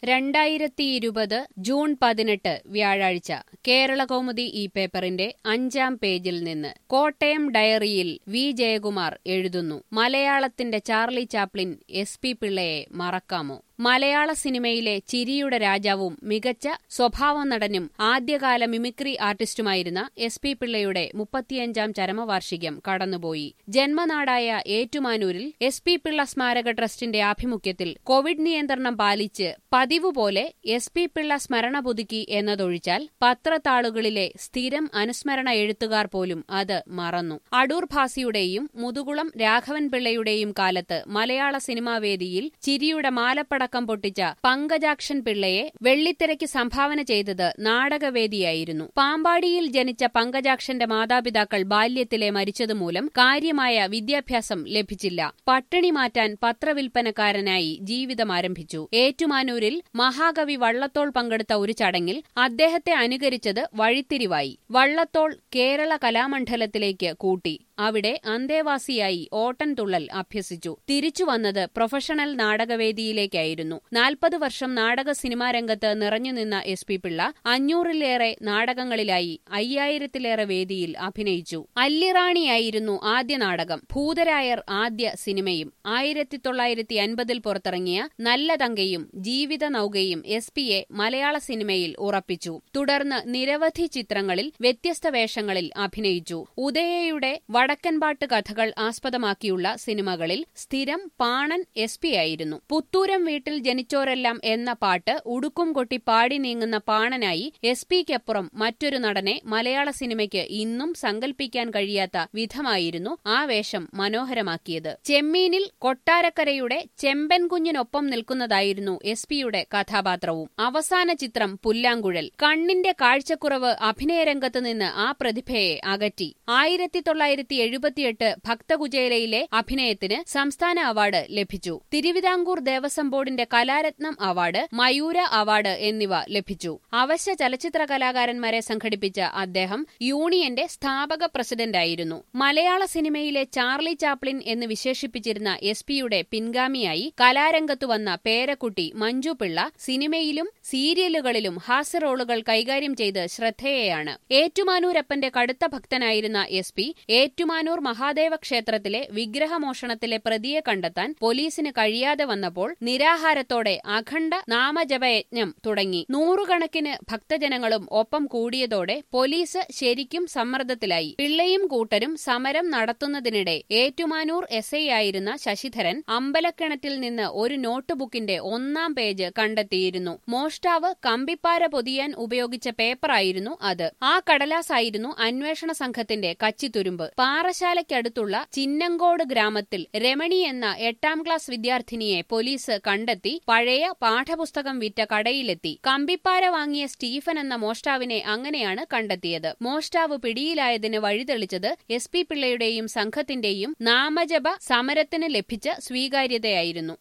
രണ്ടായിരത്തി ഇരുപത് ജൂൺ പതിനെട്ട് വ്യാഴാഴ്ച കേരളകൗമുദി ഈ പേപ്പറിന്റെ അഞ്ചാം പേജിൽ നിന്ന് കോട്ടയം ഡയറിയിൽ വി ജയകുമാർ എഴുതുന്നു മലയാളത്തിന്റെ ചാർലി ചാപ്ലിൻ എസ് പി പിള്ളയെ മറക്കാമോ മലയാള സിനിമയിലെ ചിരിയുടെ രാജാവും മികച്ച സ്വഭാവ നടനും ആദ്യകാല മിമിക്രി ആർട്ടിസ്റ്റുമായിരുന്ന എസ് പി പിള്ളയുടെ മുപ്പത്തിയഞ്ചാം ചരമവാർഷികം കടന്നുപോയി ജന്മനാടായ ഏറ്റുമാനൂരിൽ എസ് പി പിള്ള സ്മാരക ട്രസ്റ്റിന്റെ ആഭിമുഖ്യത്തിൽ കോവിഡ് നിയന്ത്രണം പാലിച്ച് പതിവ് പോലെ എസ് പി പിള്ള സ്മരണ പുതുക്കി എന്നതൊഴിച്ചാൽ പത്രത്താളുകളിലെ സ്ഥിരം അനുസ്മരണ എഴുത്തുകാർ പോലും അത് മറന്നു അടൂർ ഭാസിയുടെയും മുതുകുളം രാഘവൻ പിള്ളയുടെയും കാലത്ത് മലയാള സിനിമാവേദിയിൽ ചിരിയുടെ മാലപ്പടക്കം പൊട്ടിച്ച പങ്കജാക്ഷൻ പിള്ളയെ വെള്ളിത്തിരയ്ക്ക് സംഭാവന ചെയ്തത് നാടകവേദിയായിരുന്നു പാമ്പാടിയിൽ ജനിച്ച പങ്കജാക്ഷന്റെ മാതാപിതാക്കൾ ബാല്യത്തിലെ മരിച്ചതുമൂലം കാര്യമായ വിദ്യാഭ്യാസം ലഭിച്ചില്ല പട്ടിണി മാറ്റാൻ പത്രവിൽപ്പനക്കാരനായി ജീവിതം ആരംഭിച്ചു ഏറ്റുമാനൂരിൽ മഹാകവി വള്ളത്തോൾ പങ്കെടുത്ത ഒരു ചടങ്ങിൽ അദ്ദേഹത്തെ അനുകരിച്ചത് വഴിത്തിരിവായി വള്ളത്തോൾ കേരള കലാമണ്ഡലത്തിലേക്ക് കൂട്ടി അവിടെ അന്തേവാസിയായി ഓട്ടൻതുള്ളൽ അഭ്യസിച്ചു തിരിച്ചു വന്നത് പ്രൊഫഷണൽ നാടകവേദിയിലേക്കായിരുന്നു നാൽപ്പത് വർഷം നാടക സിനിമാ രംഗത്ത് നിറഞ്ഞുനിന്ന എസ് പി പിള്ള അഞ്ഞൂറിലേറെ നാടകങ്ങളിലായി അയ്യായിരത്തിലേറെ വേദിയിൽ അഭിനയിച്ചു അല്ലിറാണിയായിരുന്നു ആദ്യ നാടകം ഭൂതരായർ ആദ്യ സിനിമയും ആയിരത്തി തൊള്ളായിരത്തി അൻപതിൽ പുറത്തിറങ്ങിയ നല്ല തങ്കയും ജീവിത നൌകയും എസ് പിയെ മലയാള സിനിമയിൽ ഉറപ്പിച്ചു തുടർന്ന് നിരവധി ചിത്രങ്ങളിൽ വ്യത്യസ്ത വേഷങ്ങളിൽ അഭിനയിച്ചു ഉദയയുടെ വടക്കൻപാട്ട് കഥകൾ ആസ്പദമാക്കിയുള്ള സിനിമകളിൽ സ്ഥിരം പാണൻ എസ് പി ആയിരുന്നു പുത്തൂരം വീട്ടിൽ ജനിച്ചോരെല്ലാം എന്ന പാട്ട് ഉടുക്കും കൊട്ടി പാടി നീങ്ങുന്ന പാണനായി എസ് പിക്കപ്പുറം മറ്റൊരു നടനെ മലയാള സിനിമയ്ക്ക് ഇന്നും സങ്കല്പിക്കാൻ കഴിയാത്ത വിധമായിരുന്നു ആ വേഷം മനോഹരമാക്കിയത് ചെമ്മീനിൽ കൊട്ടാരക്കരയുടെ ചെമ്പൻ കുഞ്ഞിനൊപ്പം നിൽക്കുന്നതായിരുന്നു എസ് പിയുടെ കഥാപാത്രവും അവസാന ചിത്രം പുല്ലാങ്കുഴൽ കണ്ണിന്റെ കാഴ്ചക്കുറവ് അഭിനയരംഗത്ത് നിന്ന് ആ പ്രതിഭയെ അകറ്റി ആയിരത്തി തൊള്ളായിരത്തി എഴുപത്തിയെട്ട് ഭക്തകുചേലയിലെ അഭിനയത്തിന് സംസ്ഥാന അവാർഡ് ലഭിച്ചു തിരുവിതാംകൂർ ദേവസ്വം ബോർഡിന്റെ കലാരത്നം അവാർഡ് മയൂര അവാർഡ് എന്നിവ ലഭിച്ചു അവശ്യ ചലച്ചിത്ര കലാകാരന്മാരെ സംഘടിപ്പിച്ച അദ്ദേഹം യൂണിയന്റെ സ്ഥാപക പ്രസിഡന്റായിരുന്നു മലയാള സിനിമയിലെ ചാർലി ചാപ്ലിൻ എന്ന് വിശേഷിപ്പിച്ചിരുന്ന എസ് പിയുടെ പിൻഗാമിയായി കലാരംഗത്തു വന്ന പേരക്കുട്ടി മഞ്ജു പിള്ള സിനിമയിലും സീരിയലുകളിലും ഹാസ്യറോളുകൾ കൈകാര്യം ചെയ്ത് ശ്രദ്ധേയയാണ് ഏറ്റുമാനൂരപ്പന്റെ കടുത്ത ഭക്തനായിരുന്ന എസ് പി ഏറ്റുമാനൂർ മഹാദേവ ക്ഷേത്രത്തിലെ വിഗ്രഹമോഷണത്തിലെ പ്രതിയെ കണ്ടെത്താൻ പോലീസിന് കഴിയാതെ വന്നപ്പോൾ നിരാഹാരത്തോടെ അഖണ്ഡ നാമജപയജ്ഞം തുടങ്ങി നൂറുകണക്കിന് ഭക്തജനങ്ങളും ഒപ്പം കൂടിയതോടെ പോലീസ് ശരിക്കും സമ്മർദ്ദത്തിലായി പിള്ളയും കൂട്ടരും സമരം നടത്തുന്നതിനിടെ ഏറ്റുമാനൂർ എസ് ഐ ആയിരുന്ന ശശിധരൻ അമ്പലക്കിണറ്റിൽ നിന്ന് ഒരു നോട്ട് ബുക്കിന്റെ ഒന്നാം പേജ് കണ്ടെത്തിയിരുന്നു മോഷ്ടാവ് കമ്പിപ്പാര പൊതിയാൻ ഉപയോഗിച്ച പേപ്പറായിരുന്നു അത് ആ കടലാസായിരുന്നു അന്വേഷണ സംഘത്തിന്റെ കച്ചിത്തുരുമ്പ് പാറശാലയ്ക്കടുത്തുള്ള ചിന്നങ്കോട് ഗ്രാമത്തിൽ രമണി എന്ന എട്ടാം ക്ലാസ് വിദ്യാർത്ഥിനിയെ പോലീസ് കണ്ടെത്തി പഴയ പാഠപുസ്തകം വിറ്റ കടയിലെത്തി കമ്പിപ്പാര വാങ്ങിയ സ്റ്റീഫൻ എന്ന മോഷ്ടാവിനെ അങ്ങനെയാണ് കണ്ടെത്തിയത് മോഷ്ടാവ് പിടിയിലായതിന് വഴിതെളിച്ചത് എസ് പി പിള്ളയുടെയും സംഘത്തിന്റെയും നാമജപ സമരത്തിന് ലഭിച്ച സ്വീകാര്യതയായിരുന്നു